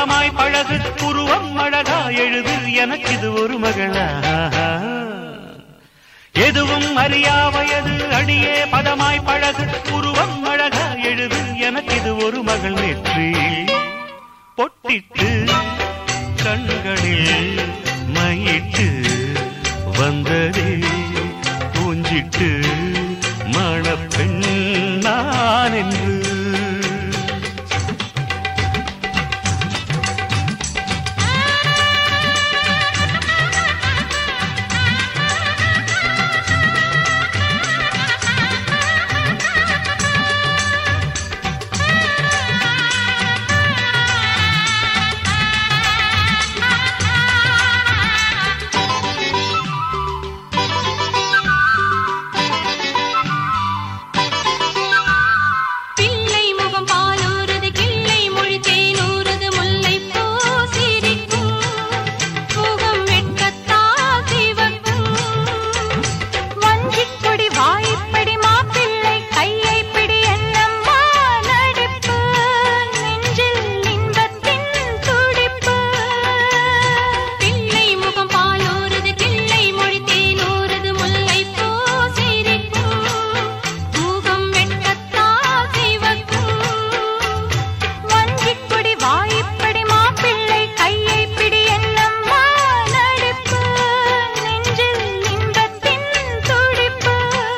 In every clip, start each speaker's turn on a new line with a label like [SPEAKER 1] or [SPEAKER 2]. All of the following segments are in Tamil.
[SPEAKER 1] பதமாய் பழகு உருவம் அழகா எழுது எனக்கு இது ஒரு மகளா எதுவும் அறியா வயது அடியே பதமாய் பழகு உருவம் அழகா எழுது எனக்கு இது ஒரு மகள் நெற்றி பொட்டிட்டு கண்களில் மையிட்டு வந்ததே பூஞ்சிட்டு மணப்பெண் நான் என்று
[SPEAKER 2] பிள்ளை முகம் பாலூறுது கிள்ளை மொழி தேனூறுது முல்லை பூ சிரிக்கும் முகம் வெட்கத்தால் சிவக்கும் வஞ்சிக் கொடி வாய்ப்படி மாப்பிள்ளை கையை பிடி என்னம்மா நடிப்பு நெஞ்சில் இன்பத்தின் துடிப்பு பிள்ளை முகம் பாலூறுது கிள்ளை மொழி தேனூறுது முல்லை பூ சிரிக்கும் முகம் வெட்கத்தால் சிவக்கும் வஞ்சிக் கொடி வாய்ப்படி மாப்பிள்ளை கையை பிடி என்னம்மா நடிப்பு நெஞ்சில் இன்பத்தின் துடிப்பு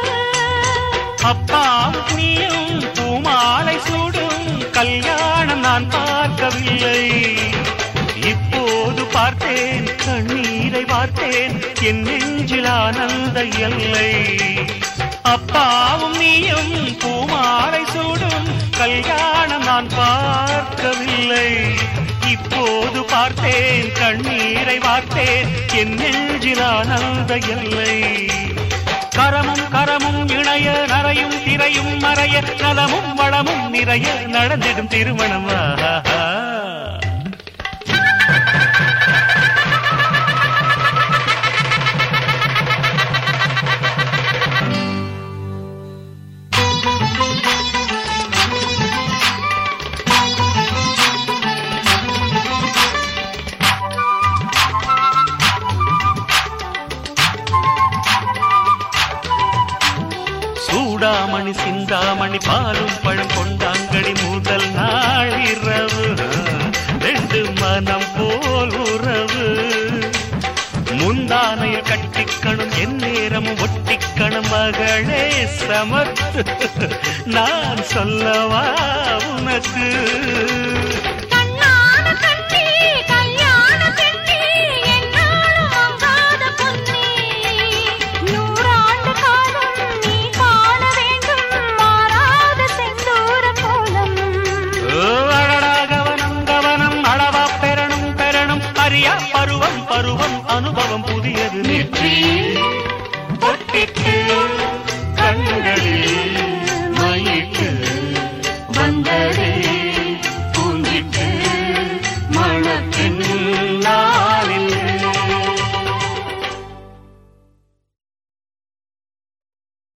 [SPEAKER 1] அப்பா நீயும் பூமாலை சூடும் கல்யாணம் நான் பார்க்கவில்லை இப்போது பார்த்தேன் கண்ணீரை பார்த்தேன் என் நெஞ்சில் ஆனந்த எல்லை அப்பாவும் நீயும் பூமாலை சூடும் கல்யாணம் நான் பார்க்கவில்லை இப்போது பார்த்தேன் கண்ணீரை பார்த்தேன் என் நெஞ்சில் ஆனந்த எல்லை கரமும் கரமும் இணைய நரையும் திரையும் மறைய நலமும் வளமும் நிறைய நடந்திடும் திருமணம் ஆஹா. சூடாமணி சிந்தாமணி பாலும் பழம் கொண்டாங்கடி முதல் நாள் இரவு ரெண்டு மனம் போல் உறவு முந்தானையில் கட்டிக்கணும் என் நேரமும் ஒட்டிக்கணும் மகளே சமர்த்து நான் சொல்லவா உனக்கு
[SPEAKER 2] கண்ணான கண்ணி கல்யாண பெண்ணி என்னாலும் வாங்காத பொன்னி நூறாண்டு காலம் நீ காண வேண்டும் மாறாத செந்தூர கோலம்
[SPEAKER 1] அடடா கவனம் கவனம் அளவா பெறணும் பெறணும் அறியா பருவம் பருவம் அனுபவம் புதியது நெற்றி பொட்டிட்டு கண்களில் மயிட்டு வந்ததே